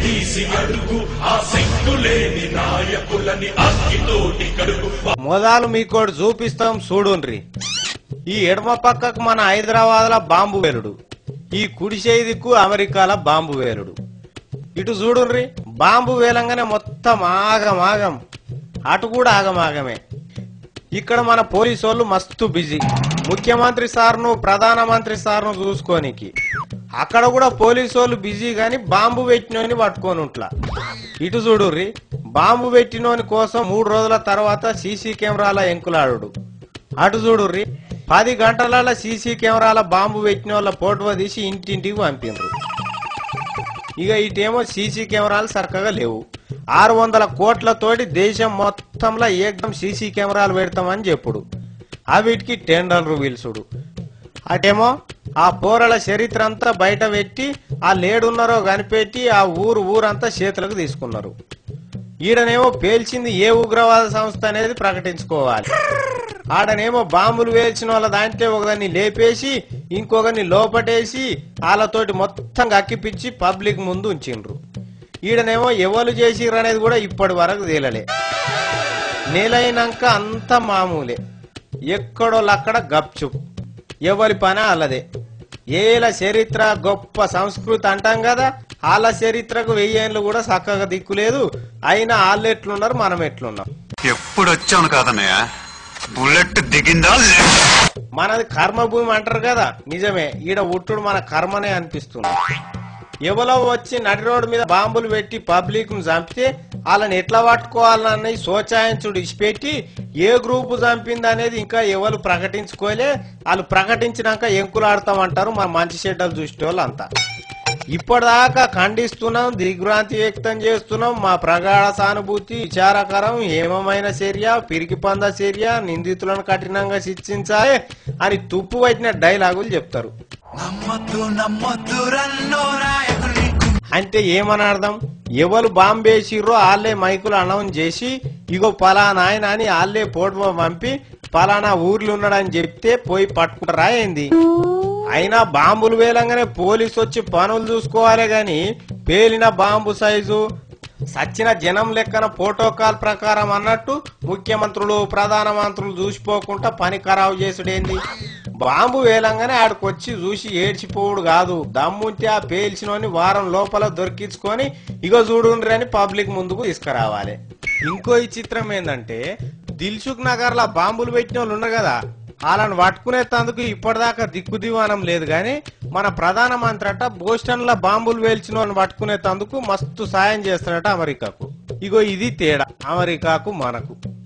తీసి అడుగు ఆ సిగ్గులేని నాయకులని అగ్గితోటి కడుగు మొదలు మీకోటి చూపిస్తాం చూడుండ్రి ఈ ఎడమ పక్కకు మన హైదరాబాద్ లో బాంబు వేలుడు ఈ కుడి చేయి దిక్కు అమెరికాల బాంబు వేలుడు ఇటు చూడుండ్రి బాంబు వేలంగానే మొత్తం ఆగం ఆగం అటు కూడా ఆగమాగమే ఇక్కడ మన పోలీసు వాళ్ళు మస్తు బిజీ ముఖ్యమంత్రి సార్ను ప్రధానమంత్రి సార్ను చూసుకోనికి అక్కడ కూడా పోలీసు వాళ్ళు బిజీ గాని బాంబు పెట్టినోని పట్టుకొని ఉంట్లా ఇటు చూడుర్రి బాంబు పెట్టినోని కోసం మూడు రోజుల తర్వాత సీసీ కెమెరాల ఎంకులాడు అటు చూడుర్రి పది గంటల సీసీ కెమెరాల బాంబు పెట్టిన వాళ్ళ ఫోటో తీసి ఇంటింటికి పంపిండ్రు ఇక ఇటేమో సీసీ కెమెరాలు సరికగా లేవు ఆరు వందల కోట్లతోటి దేశం మొత్తంలో ఏకదం సీసీ కెమెరాలు పెడతామని చెప్పుడు అవిటికి టెండర్లు పిలుచుడు అటేమో ఆ పోరల చరిత్ర అంతా బయట పెట్టి ఆ లేడున్నారో కనిపెట్టి ఆ ఊరు ఊరంతా చేతులకు తీసుకున్నారు ఈడనేమో పేల్చింది ఏ ఉగ్రవాద సంస్థ అనేది ప్రకటించుకోవాలి ఆడనేమో బాంబులు వేల్చిన వాళ్ళ దాంట్లో ఒకదాన్ని లేపేసి ఇంకొకరిని లోపటేసి వాళ్ళతోటి మొత్తం అక్కిపిచ్చి పబ్లిక్ ముందు ఉంచిండ్రు ఈడనేమో ఎవరు చేసిర్రు అనేది కూడా ఇప్పటి వరకు తేలలే నెలైనాక అంత మామూలే ఎక్కడోళ్ళక్కడ గప్చుప్ ఎవరి పని అల్లదే ఏల చరిత్ర గొప్ప సంస్కృతి అంటాం కదా వాళ్ళ చరిత్రకు వెయ్యేళ్ళు కూడా చక్కగా దిక్కులేదు అయినా వాళ్ళు ఎట్లున్నారు మనం ఎట్లున్నాం ఎప్పుడు వచ్చాను కాదన్నయ్య బుల్లెట్ దిగిందా లేదా? మనది కర్మభూమి అంటారు కదా నిజమే ఈడ ఉట్టుడు మన కర్మనే అనిపిస్తుంది ఎవరో వచ్చి నడి రోడ్డు మీద బాంబులు పెట్టి పబ్లిక్ ను చంపితే వాళ్ళని ఎట్లా పట్టుకోవాలన్న సోచాయించుడు ఇచ్చిపెట్టి ఏ గ్రూపు చంపింది అనేది ఇంకా ఎవరు ప్రకటించుకోలే వాళ్ళు ప్రకటించినాక ఎంకులాడతామంటారు మన మంచి చెడ్డలు చూసే వాళ్ళు అంతా ఇప్పటిదాకా ఖండిస్తున్నాం దిగ్భ్రాంతి వ్యక్తం చేస్తున్నాం మా ప్రగాఢ సానుభూతి విచారకరం ఏమమైన చర్య పిరికి పంద చర్య నిందితులను కఠినంగా శిక్షించాలి అని తుప్పు పట్టిన డైలాగులు చెప్తారు నమ్మద్దు నమ్మద్దు రన్నో నాయకుల్ని అంటే ఏమని అర్థం ఎవరు బాంబేసిర్రో వాళ్ళే మైకులు అనౌన్స్ చేసి ఇగో పలానా ఆయన అని వాళ్ళే ఫోటో పంపి పలానా ఊర్లో ఉన్నాడని చెప్తే పోయి పట్టుకుంటారా ఏంది అయినా బాంబులు వేలంగానే పోలీసు వచ్చి పనులు చూసుకోవాలి గాని పేలిన బాంబు సైజు సచ్చిన జనం లెక్కన ప్రోటోకాల్ ప్రకారం అన్నట్టు ముఖ్యమంత్రులు ప్రధానమంత్రులు చూసిపోకుండా పని ఖరాబు చేసుడేంది బాంబు వేలంగానే ఆడికొచ్చి చూసి ఏడ్చిపోవుడు కాదు దమ్ముంటే ఆ పేల్చినోని వారం లోపల దొరికించుకొని ఇగో చూడుండ్రి అని పబ్లిక్ ముందుకు తీసుకురావాలి ఇంకో ఈ చిత్రం ఏంటంటే దిల్సుఖ్ నగర్ లా బాంబులు పెట్టిన వాళ్ళు ఉన్నారు కదా వాళ్ళని పట్టుకునేందుకు ఇప్పటిదాకా దిక్కు దివానం లేదు గాని మన ప్రధానమంత్రి అట బోస్టన్ లో బాంబులు వేల్చిన వాళ్ళని పట్టుకునేందుకు మస్తు సాయం చేస్తాడట అమెరికాకు ఇగో ఇది తేడా అమెరికాకు మనకు